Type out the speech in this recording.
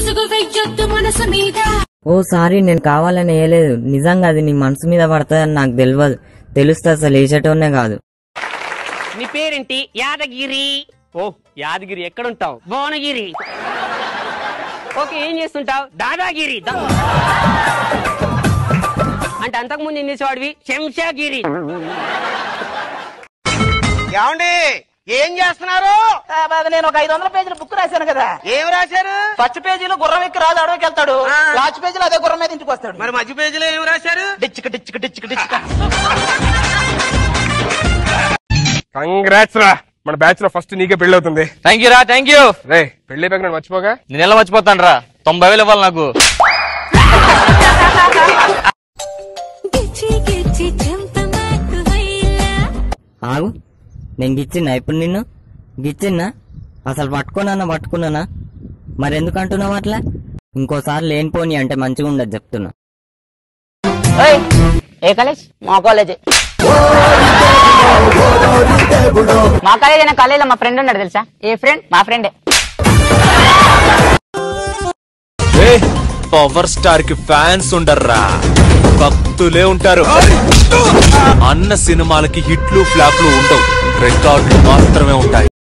ముసుగు వెయ్యొద్దు మనసు మీద ఓ సారీ నేను కావాలని వేయలేదు నిజంగా అది నీ మనసు మీద పడుతుందని నాకు తెలియదు తెలుస్తే అసలు వేసేటోనే కాదు నీ పేరేంటి యాదగిరి ఓ యాదగిరి ఎక్కడుంటావు భువనగిరి ఓకే ఏం చేస్తుంటావు దాదాగిరి దా- అంటే అంతకుముందు ఏం చేసేవాడివి శంషాగిరి ఏమండి ఏం చేస్తున్నారు నేను ఒక ఐదు వందల పేజీల బుక్ రాశాను కదా ఏం రాశారు ఫస్ట్ పేజీలో గుర్రం ఎక్కి రాజు అడవికి వెళ్తాడు ఆ. లాస్ట్ పేజీలో అదే గుర్రం మీద ఇంటికి వస్తాడు మరి మధ్య పేజీలో ఏం రాశారు డిచ్చిక డిచ్చిక డిచ్చిక డిచ్చిక కంగ్రాట్స్ రా మన బ్యాచ్ లో ఫస్ట్ నీకే పెళ్లి అవుతుంది థ్యాంక్ యూ రా థ్యాంక్ యూ రే పెళ్లి అయిపోయాక నన్ను మర్చిపోగా నేను ఎలా మర్చిపోతాను రా తొంభై వేలు ఇవ్వాలి నాకు గిచ్చి గిచ్చి చెంపమాకు హైలా ఆగు నేను గిచ్చిన్నా ఇప్పుడు నిన్ను గిచ్చిన్నా అసలు పట్టుకున్నానా పట్టుకున్నానా మరెందుకు అంటున్నావు అట్లా ఇంకోసారి లేనిపోని అంటే మంచిగా ఉండదు చెప్తున్నా ఏ కాలేజ్ మా కాలేజ్ మా కాలేజ్ అయినా కాలేజ్ మా ఫ్రెండ్ ఉన్నాడు తెలుసా ఏ ఫ్రెండ్ మా ఫ్రెండే పవర్ స్టార్ కి ఫ్యాన్స్ ఉండర్రా భక్తులే ఉంటారు అన్న సినిమాలకి హిట్లు ఫ్లాప్లు ఉండవు రికార్డులు మాత్రమే ఉంటాయి